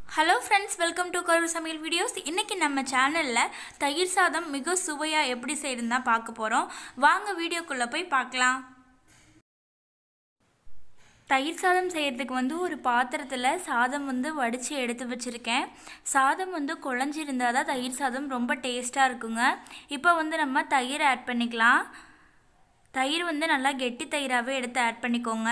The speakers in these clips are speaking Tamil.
ஹலோ ஃப்ரெண்ட்ஸ் வெல்கம் டு கரு சமையல் வீடியோஸ் இன்றைக்கி நம்ம சேனலில் தயிர் சாதம் மிக சுவையாக எப்படி செய்யறதுன்னு தான் பார்க்க போகிறோம் வாங்க வீடியோக்குள்ளே போய் பார்க்கலாம் தயிர் சாதம் செய்கிறதுக்கு வந்து ஒரு பாத்திரத்தில் சாதம் வந்து வடித்து எடுத்து வச்சுருக்கேன் சாதம் வந்து குழஞ்சிருந்தால் தான் தயிர் சாதம் ரொம்ப டேஸ்ட்டாக இருக்குங்க இப்போ வந்து நம்ம தயிர் ஆட் பண்ணிக்கலாம் தயிர் வந்து நல்லா கெட்டி தயிராகவே எடுத்து ஆட் பண்ணிக்கோங்க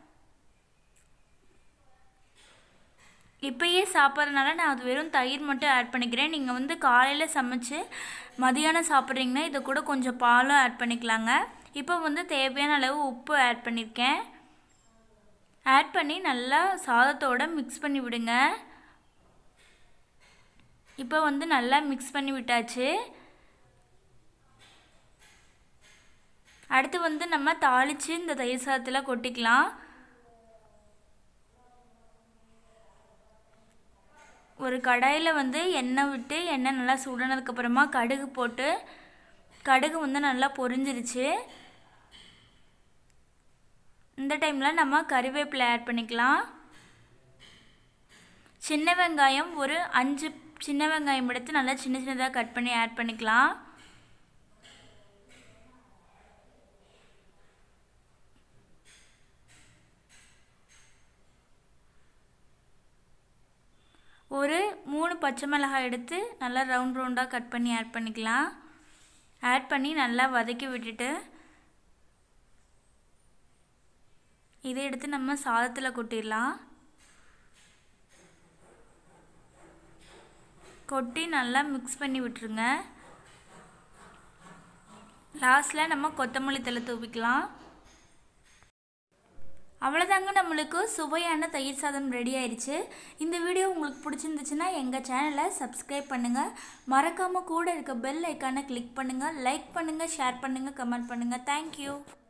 இப்பயே சாப்பிட்றதுனால நான் அது வெறும் தயிர் மட்டும் ஆட் பண்ணிக்கிறேன் நீங்கள் வந்து காலையில் சமைச்சு மதியானம் சாப்பிட்றீங்கன்னா இதை கூட கொஞ்சம் பாலும் ஆட் பண்ணிக்கலாங்க இப்போ வந்து தேவையான அளவு உப்பு ஆட் பண்ணியிருக்கேன் ஆட் பண்ணி நல்லா சாதத்தோட மிக்ஸ் பண்ணி விடுங்க இப்போ வந்து நல்லா மிக்ஸ் பண்ணி விட்டாச்சு அடுத்து வந்து நம்ம தாளித்து இந்த தயிர் சாதத்தில் கொட்டிக்கலாம் ஒரு கடாயில் வந்து எண்ணெய் விட்டு எண்ணெய் நல்லா சுடனதுக்கப்புறமா கடுகு போட்டு கடுகு வந்து நல்லா பொரிஞ்சிருச்சு இந்த டைமில் நம்ம கறிவேப்பிலை ஆட் பண்ணிக்கலாம் சின்ன வெங்காயம் ஒரு அஞ்சு சின்ன வெங்காயம் எடுத்து நல்லா சின்ன சின்னதாக கட் பண்ணி ஆட் பண்ணிக்கலாம் ஒரு மூணு பச்சை மிளகாய் எடுத்து நல்லா ரவுண்ட் ரவுண்டாக கட் பண்ணி ஆட் பண்ணிக்கலாம் ஆட் பண்ணி நல்லா வதக்கி விட்டுட்டு இதை எடுத்து நம்ம சாதத்தில் கொட்டிடலாம் கொட்டி நல்லா மிக்ஸ் பண்ணி விட்டுருங்க லாஸ்ட்டில் நம்ம கொத்தமல்லி தலை தூவிக்கலாம் அவ்வளோதாங்க நம்மளுக்கு சுவையான தயிர் சாதம் ரெடி ஆயிடுச்சு இந்த வீடியோ உங்களுக்கு பிடிச்சிருந்துச்சுன்னா எங்கள் சேனலை சப்ஸ்கிரைப் பண்ணுங்கள் மறக்காமல் கூட இருக்க பெல் ஐக்கானை கிளிக் பண்ணுங்கள் லைக் பண்ணுங்கள் ஷேர் பண்ணுங்கள் கமெண்ட் பண்ணுங்கள் தேங்க்யூ